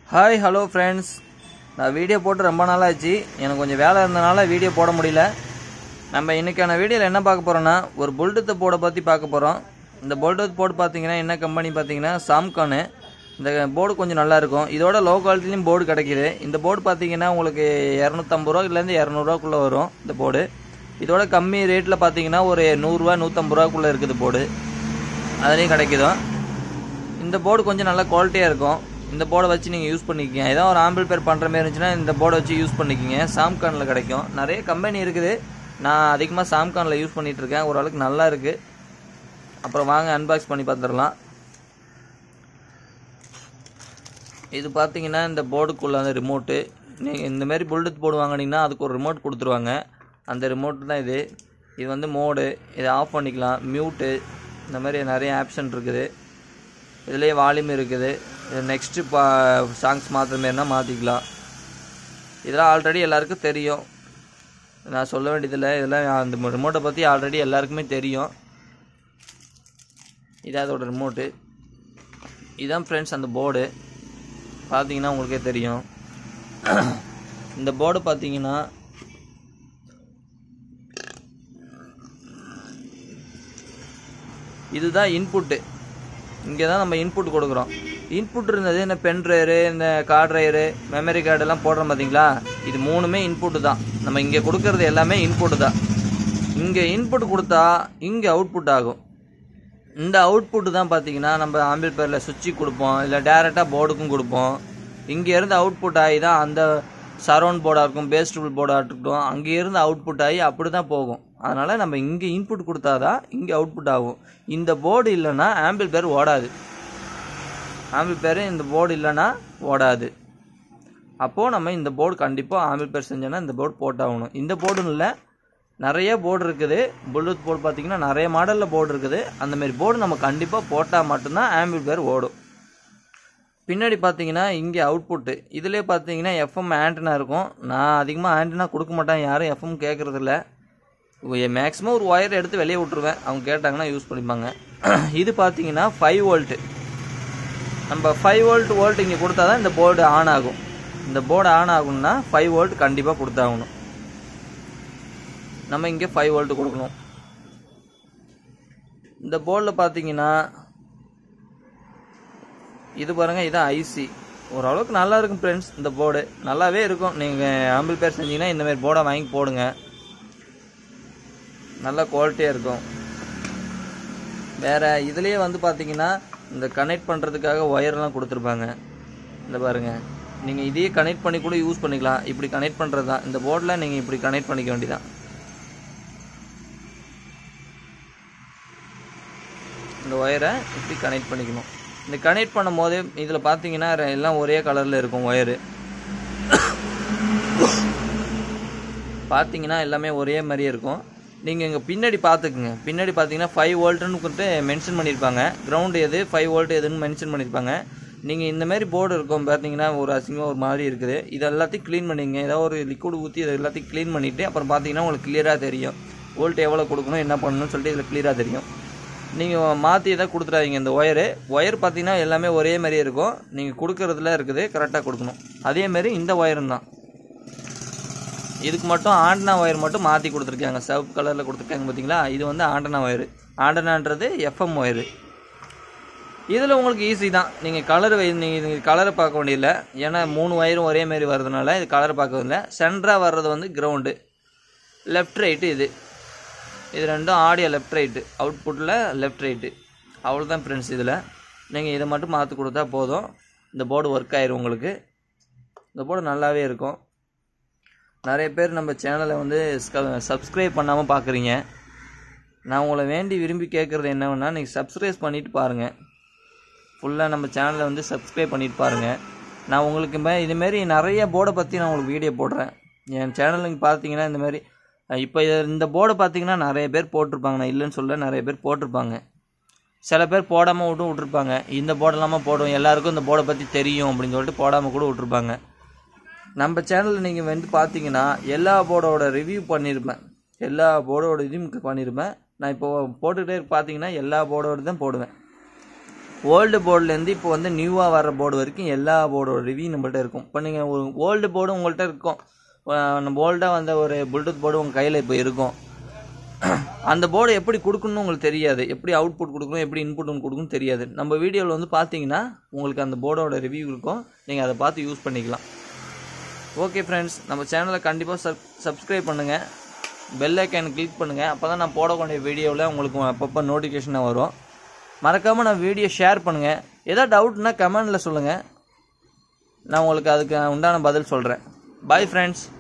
hi hello friends நான் video போட்டு ரொம்ப நாள் ஆச்சு எனக்கு கொஞ்சம் வேலை இருந்தனால வீடியோ போட முடியல நம்ம இன்றைக்கான வீடியோவில் என்ன பார்க்க போகிறோன்னா ஒரு புல்டூத் போர்டை பற்றி பார்க்க போகிறோம் இந்த புல்டூத் போர்டு பார்த்தீங்கன்னா என்ன கம்பெனி பார்த்தீங்கன்னா சாம்கானு இந்த போர்டு கொஞ்சம் நல்லா இருக்கும் இதோட லோ குவாலிட்டிலையும் போர்டு கிடைக்கிது இந்த போர்டு பார்த்தீங்கன்னா உங்களுக்கு இரநூத்தம்பது ரூபாயிலேருந்து இரநூறுவாக்குள்ளே வரும் இந்த போர்டு இதோட கம்மி ரேட்டில் பார்த்தீங்கன்னா ஒரு நூறுரூவா நூற்றம்பது ரூபாக்குள்ளே இருக்குது போர்டு அதுலேயும் கிடைக்குதோ இந்த போர்டு கொஞ்சம் நல்லா குவாலிட்டியாக இருக்கும் இந்த போர்டை வச்சு நீங்கள் யூஸ் பண்ணிக்கங்க ஏதோ ஒரு ஆம்பிள் பேர் பண்ணுற மாதிரி இருந்துச்சுன்னா இந்த போர்டை வச்சு யூஸ் பண்ணிக்கங்க சாம்கானில் கிடைக்கும் நிறைய கம்பெனி இருக்குது நான் அதிகமாக சாம்கானில் யூஸ் பண்ணிட்டு இருக்கேன் ஓரளவுக்கு நல்லா இருக்குது அப்புறம் வாங்க அன்பாக்ஸ் பண்ணி பார்த்துடலாம் இது பார்த்தீங்கன்னா இந்த போர்டுக்குள்ள அந்த ரிமோட்டு நீங்கள் இந்த மாதிரி புல்லட் போர்டு வாங்கினீங்கன்னா அதுக்கு ஒரு ரிமோட் கொடுத்துருவாங்க அந்த ரிமோட் தான் இது இது வந்து மோடு இதை ஆஃப் பண்ணிக்கலாம் மியூட்டு இந்த மாதிரி நிறைய ஆப்ஷன் இருக்குது இதுலேயே வால்யூம் இருக்குது இது நெக்ஸ்ட்டு பா சாங்ஸ் மாற்றுற மாரினா மாற்றிக்கலாம் இதெல்லாம் ஆல்ரெடி எல்லாருக்கும் தெரியும் நான் சொல்ல வேண்டியதில்லை இதெல்லாம் அந்த ரிமோட்டை பற்றி ஆல்ரெடி எல்லாருக்குமே தெரியும் இதான் அதோட ரிமோட்டு இதுதான் ஃப்ரெண்ட்ஸ் அந்த போர்டு பார்த்தீங்கன்னா உங்களுக்கே தெரியும் இந்த போர்டு பார்த்தீங்கன்னா இதுதான் இன்புட்டு இங்கே தான் நம்ம இன்புட் கொடுக்குறோம் இன்புட் இருந்தது இந்த பென் ட்ரைவரு இந்த கார்டு ட்ரைவரு மெமரி கார்டெல்லாம் போடுறோம் பார்த்தீங்களா இது மூணுமே இன்புட்டு தான் நம்ம இங்கே கொடுக்கறது எல்லாமே இன்புட்டு தான் இங்கே இன்புட் கொடுத்தா இங்கே அவுட்புட் ஆகும் இந்த அவுட்புட்டு தான் பார்த்தீங்கன்னா நம்ம ஆம்பிள் பேரில் சுவிட்சு கொடுப்போம் இல்லை டேரெக்டாக போர்டுக்கும் கொடுப்போம் இங்கேருந்து அவுட்புட் ஆகி தான் அந்த சரௌண்ட் போர்டாக இருக்கும் பேஸ்டபிள் போர்டாக இருக்கட்டும் அங்கேருந்து அவுட்புட் ஆகி அப்படி தான் போகும் அதனால் நம்ம இங்கே இன்புட் கொடுத்தா தான் இங்கே அவுட்புட் ஆகும் இந்த போர்டு இல்லைன்னா ஆம்பிள் பேர் ஓடாது ஆம்பிள் பேர் இந்த போர்டு இல்லைன்னா ஓடாது அப்போது நம்ம இந்த போர்டு கண்டிப்பாக ஆம்பிள் பேர் செஞ்சோன்னா இந்த போர்டு போட்டாகணும் இந்த போர்டுன்னு இல்லை நிறைய போர்டு இருக்குது புல்லூத் போர்டு பார்த்தீங்கன்னா நிறைய மாடலில் போர்டு இருக்குது அந்த மாதிரி போர்டு நம்ம கண்டிப்பாக போட்டால் மட்டும்தான் ஆம்பிள் பேர் ஓடும் பின்னாடி பார்த்தீங்கன்னா இங்கே அவுட்புட்டு இதிலே பார்த்தீங்கன்னா எஃப்எம் ஆண்டனா இருக்கும் நான் அதிகமாக ஆண்டனா கொடுக்க மாட்டேன் யாரும் எஃப்எம் கேட்குறதில்ல மேக்ஸிமம் ஒரு ஒயர் எடுத்து வெளியே விட்ருவேன் அவங்க கேட்டாங்கன்னா யூஸ் பண்ணிப்பாங்க இது பார்த்தீங்கன்னா ஃபைவ் வோல்ட்டு நம்ம ஃபைவ் வோல்ட் வோல்ட் இங்கே கொடுத்தா தான் இந்த போர்டு ஆன் ஆகும் இந்த போர்டு ஆன் ஆகும்னா ஃபைவ் வோல்ட் கண்டிப்பாக கொடுத்தாகணும் நம்ம இங்கே ஃபைவ் வோல்ட் கொடுக்கணும் இந்த போர்டில் பார்த்தீங்கன்னா இது பாருங்கள் இதான் ஐசி ஓரளவுக்கு நல்லா இருக்கும் ஃப்ரெண்ட்ஸ் இந்த போர்டு நல்லாவே இருக்கும் நீங்கள் ஆம்பிள் பேர் செஞ்சீங்கன்னா இந்த மாதிரி போர்டை வாங்கி போடுங்க நல்ல குவாலிட்டியாக இருக்கும் வேறு இதுலேயே வந்து பார்த்தீங்கன்னா இந்த கனெக்ட் பண்ணுறதுக்காக ஒயர்லாம் கொடுத்துருப்பாங்க இந்த பாருங்கள் நீங்கள் இதையே கனெக்ட் பண்ணி கூட யூஸ் பண்ணிக்கலாம் இப்படி கனெக்ட் பண்ணுறது தான் இந்த போர்டில் நீங்கள் இப்படி கனெக்ட் பண்ணிக்க வேண்டியதான் இந்த ஒயரை இப்படி கனெக்ட் பண்ணிக்கணும் இந்த கனெக்ட் பண்ணும் போது இதில் பார்த்தீங்கன்னா எல்லாம் ஒரே கலரில் இருக்கும் ஒயரு பார்த்தீங்கன்னா எல்லாமே ஒரே மாதிரியே இருக்கும் நீங்கள் இங்கே பின்னாடி பார்த்துக்குங்க பின்னாடி பார்த்தீங்கன்னா ஃபைவ் வோல்ட்டுன்னு கொடுத்து மென்ஷன் பண்ணியிருப்பாங்க கிரவுண்டு எது ஃபைவ் வோல்ட் எதுன்னு மென்ஷன் பண்ணியிருப்பாங்க நீங்கள் இந்த மாதிரி போர்டு இருக்கும் பார்த்தீங்கன்னா ஒரு அசிங்கமாக ஒரு மாதிரி இருக்குது இது எல்லாத்தையும் க்ளீன் பண்ணிங்க ஏதாவது ஒரு லிக்விட் ஊற்றி இதை எல்லாத்தையும் க்ளீன் பண்ணிவிட்டு அப்புறம் பார்த்தீங்கன்னா உங்களுக்கு கிளியராக தெரியும் வோல்ட் எவ்வளோ கொடுக்கணும் என்ன பண்ணணும்னு சொல்லிட்டு இதில் கிளியராக தெரியும் நீங்கள் மாற்றி எதாவது கொடுத்துறாதீங்க இந்த ஒயரு ஒயர் பார்த்தீங்கன்னா எல்லாமே ஒரே மாதிரியே இருக்கும் நீங்கள் கொடுக்கறதுல இருக்குது கரெக்டாக கொடுக்கணும் அதேமாரி இந்த ஒயரும் தான் இதுக்கு மட்டும் ஆண்டனா ஒயர் மட்டும் மாற்றி கொடுத்துருக்காங்க சிவப்பு கலரில் கொடுத்துருக்காங்க பார்த்தீங்களா இது வந்து ஆண்டனா ஒயரு ஆண்டனான்றது எஃப்எம் ஒயரு இதில் உங்களுக்கு ஈஸி தான் நீங்கள் கலர் வை நீங்கள் கலரை பார்க்க வேண்டியதில்லை ஏன்னா மூணு ஒயரும் ஒரே மாதிரி வர்றதுனால இது கலரை பார்க்க இல்லை சென்டராக வர்றது வந்து கிரவுண்டு லெஃப்ட் ரைட்டு இது இது ரெண்டும் ஆடியோ லெஃப்ட் ரைட்டு அவுட்புட்டில் லெஃப்ட் ரைட்டு அவ்வளோதான் ஃப்ரெண்ட்ஸ் இதில் நீங்கள் இதை மட்டும் மாற்றி கொடுத்தா போதும் இந்த போர்டு ஒர்க் ஆயிரும் உங்களுக்கு இந்த போர்டு நல்லாவே இருக்கும் நிறைய பேர் நம்ம சேனலை வந்து சப்ஸ்கிரைப் பண்ணாமல் பார்க்குறீங்க நான் உங்களை வேண்டி விரும்பி கேட்குறது என்னன்னா நீங்கள் சப்ஸ்கிரைப் பண்ணிவிட்டு பாருங்கள் ஃபுல்லாக நம்ம சேனலை வந்து சப்ஸ்கிரைப் பண்ணிட்டு பாருங்கள் நான் உங்களுக்கு மே இதுமாரி நிறைய போர்டை பற்றி நான் உங்களுக்கு வீடியோ போடுறேன் என் சேனலுக்கு பார்த்தீங்கன்னா இந்த மாதிரி இப்போ இந்த போர்டை பார்த்தீங்கன்னா நிறைய பேர் போட்டிருப்பாங்க நான் இல்லைன்னு சொல்ல நிறைய பேர் போட்டிருப்பாங்க சில பேர் போடாமல் விட்டு விட்ருப்பாங்க இந்த போர்டெல்லாமல் போடுவோம் எல்லாருக்கும் இந்த போர்டை பற்றி தெரியும் அப்படின்னு சொல்லிட்டு போடாமல் கூட விட்ருப்பாங்க நம்ம சேனலில் நீங்கள் வந்து பார்த்தீங்கன்னா எல்லா போர்டோட ரிவ்யூ பண்ணியிருப்பேன் எல்லா போர்டோட இதுவும் பண்ணியிருப்பேன் நான் இப்போ போட்டுக்கிட்டே பார்த்தீங்கன்னா எல்லா போர்டோட தான் போடுவேன் ஓல்டு போர்டுலேருந்து இப்போ வந்து நியூவாக வர போர்டு வரைக்கும் எல்லா போர்டோட ரிவ்யூ நம்மள்ட்ட இருக்கும் இப்போ நீங்கள் ஒரு ஓல்டு போர்டு உங்கள்கிட்ட இருக்கும் அஹ் நம்ம ஓல்டாக வந்த ஒரு ப்ளூடூத் போர்டு உங்கள் கையில் இப்போ இருக்கும் அந்த போர்டு எப்படி கொடுக்கணும்னு உங்களுக்கு தெரியாது எப்படி அவுட்புட் கொடுக்கணும் எப்படி இன்புட் கொடுக்கணும் தெரியாது நம்ம வீடியோவில் வந்து பார்த்தீங்கன்னா உங்களுக்கு அந்த போர்டோட ரிவ்யூ இருக்கும் நீங்கள் அதை பார்த்து யூஸ் பண்ணிக்கலாம் ஓகே ஃப்ரெண்ட்ஸ் நம்ம சேனலை கண்டிப்பாக சப் சப்ஸ்கிரைப் பண்ணுங்கள் பெல் ஐக்கான் கிளிக் பண்ணுங்கள் அப்போ தான் நான் போடக்கூடிய வீடியோவில் உங்களுக்கு அப்பப்போ நோட்டிஃபிகேஷனாக வரும் மறக்காமல் நான் வீடியோ ஷேர் பண்ணுங்கள் ஏதாவது டவுட்னா கமெண்டில் சொல்லுங்கள் நான் உங்களுக்கு அதுக்கு உண்டான பதில் சொல்கிறேன் பாய் ஃப்ரெண்ட்ஸ்